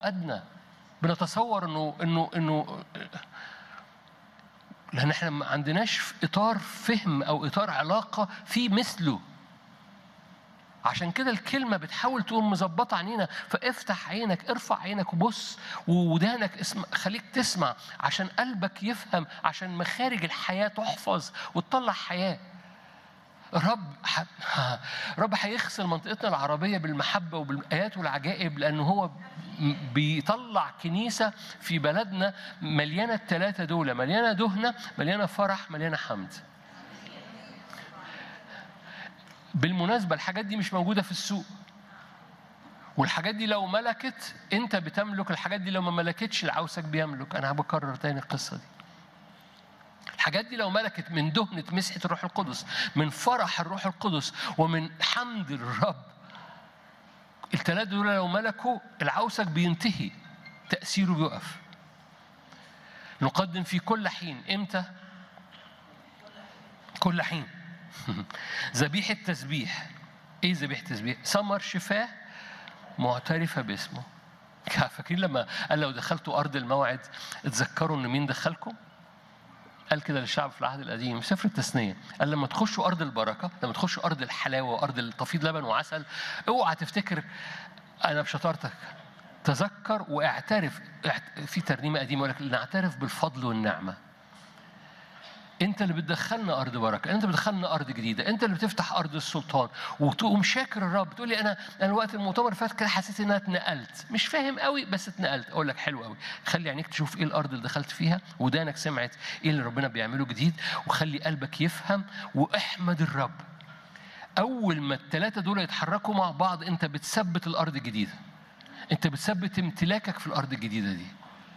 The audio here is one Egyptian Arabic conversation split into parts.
أدنى بنتصور انه انه انه لان احنا ما عندناش اطار فهم او اطار علاقه في مثله عشان كده الكلمه بتحاول تقوم مظبطه عينينا فافتح عينك ارفع عينك وبص وودانك اسمع خليك تسمع عشان قلبك يفهم عشان مخارج الحياه تحفظ وتطلع حياه رب ح... رب هيغسل منطقتنا العربيه بالمحبه وبالايات والعجائب لانه هو بيطلع كنيسه في بلدنا مليانه الثلاثه دول مليانه دهنه مليانه فرح مليانه حمد بالمناسبه الحاجات دي مش موجوده في السوق والحاجات دي لو ملكت انت بتملك الحاجات دي لو ما ملكتش العوسك بيملك انا بكرر تاني القصه دي الحاجات دي لو ملكت من دهنة مسحة الروح القدس من فرح الروح القدس ومن حمد الرب الثلاثة دول لو ملكوا العوسك بينتهي تأثيره بيقف نقدم في كل حين امتى؟ كل حين ذبيحة تسبيح ايه ذبيحة تسبيح؟ ثمر شفاه معترفة باسمه فاكرين لما قال لو دخلتوا أرض الموعد اتذكروا إن مين دخلكم؟ قال كده للشعب في العهد القديم في سفر التثنية قال لما تخشوا أرض البركة لما تخشوا أرض الحلاوة وأرض التفيض لبن وعسل اوعى تفتكر أنا بشطارتك تذكر واعترف في ترنيمة قديمة يقول لك نعترف بالفضل والنعمة انت اللي بتدخلنا ارض بركه انت بتدخلنا ارض جديده انت اللي بتفتح ارض السلطان وتقوم شاكر الرب تقول لي انا انا وقت المؤتمر اللي فات كده حسيت ان انا اتنقلت مش فاهم قوي بس اتنقلت اقول لك حلو قوي خلي عينيك تشوف ايه الارض اللي دخلت فيها ودانك سمعت ايه اللي ربنا بيعمله جديد وخلي قلبك يفهم واحمد الرب اول ما الثلاثه دول يتحركوا مع بعض انت بتثبت الارض الجديده انت بتثبت امتلاكك في الارض الجديده دي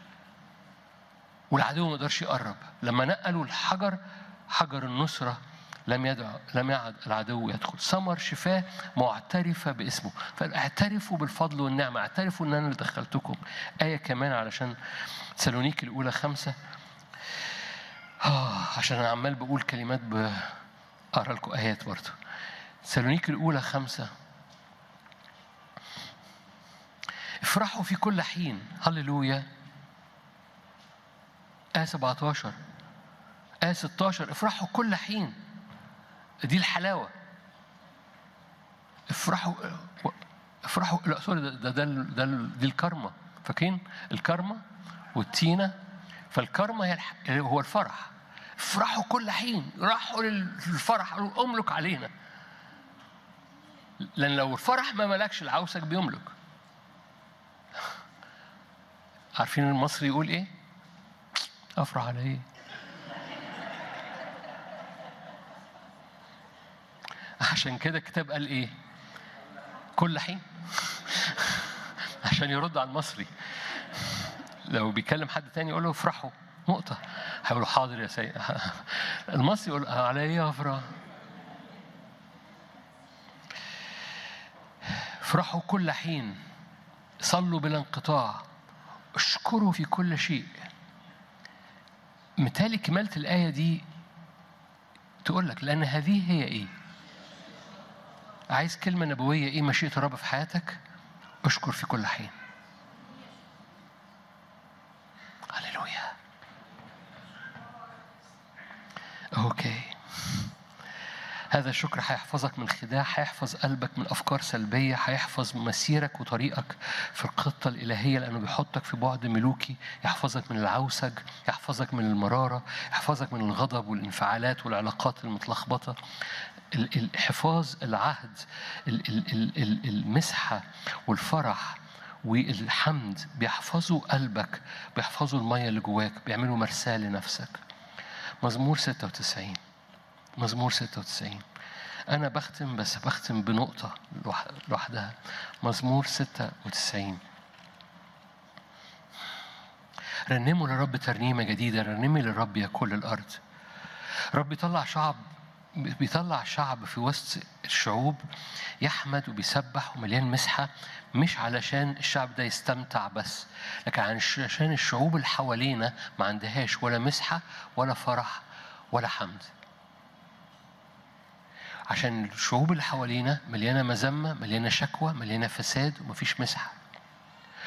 والعدو ما يقدرش يقرب لما نقلوا الحجر حجر النصرة لم يدع لم يعد العدو يدخل ثمر شفاه معترفة باسمه فاعترفوا بالفضل والنعمة اعترفوا ان انا اللي دخلتكم آية كمان علشان سالونيك الأولى خمسة آه عشان أنا عمال بقول كلمات بقرا لكم آيات برضه سالونيك الأولى خمسة افرحوا في كل حين هللويا آية 17 آية 16 افرحوا كل حين دي الحلاوة افرحوا افرحوا لا سوري ده ده, ده, ده دي الكرمة فاكرين الكرمة والتينة فالكرمة هي الح... هو الفرح افرحوا كل حين راحوا للفرح قالوا املك علينا لأن لو الفرح ما ملكش العوسك بيملك عارفين المصري يقول ايه؟ افرح على ايه؟ عشان كده الكتاب قال ايه؟ كل حين عشان يرد على المصري لو بيكلم حد تاني يقول له افرحوا نقطة هيقول له حاضر يا سيد المصري يقول على ايه افرح؟ افرحوا كل حين صلوا بلا انقطاع اشكروا في كل شيء مثالي كمالة الآية دي تقول لك لأن هذه هي إيه؟ عايز كلمة نبوية إيه مشيئة الرب في حياتك؟ اشكر في كل حين. هللويا. أوكي. هذا الشكر هيحفظك من خداع هيحفظ قلبك من أفكار سلبية هيحفظ مسيرك وطريقك في الخطة الإلهية لأنه بيحطك في بعد ملوكي يحفظك من العوسج يحفظك من المرارة يحفظك من الغضب والانفعالات والعلاقات المتلخبطة الحفاظ العهد المسحة والفرح والحمد بيحفظوا قلبك بيحفظوا المية اللي جواك بيعملوا مرساة لنفسك مزمور 96 مزمور 96 أنا بختم بس بختم بنقطة لوحدها مزمور 96 رنموا للرب ترنيمة جديدة رنمي للرب يا كل الأرض رب يطلع شعب بيطلع شعب في وسط الشعوب يحمد وبيسبح ومليان مسحة مش علشان الشعب ده يستمتع بس لكن عشان الشعوب اللي حوالينا ما عندهاش ولا مسحة ولا فرح ولا حمد عشان الشعوب اللي حوالينا مليانه مذمه مليانه شكوى مليانه فساد ومفيش مسحه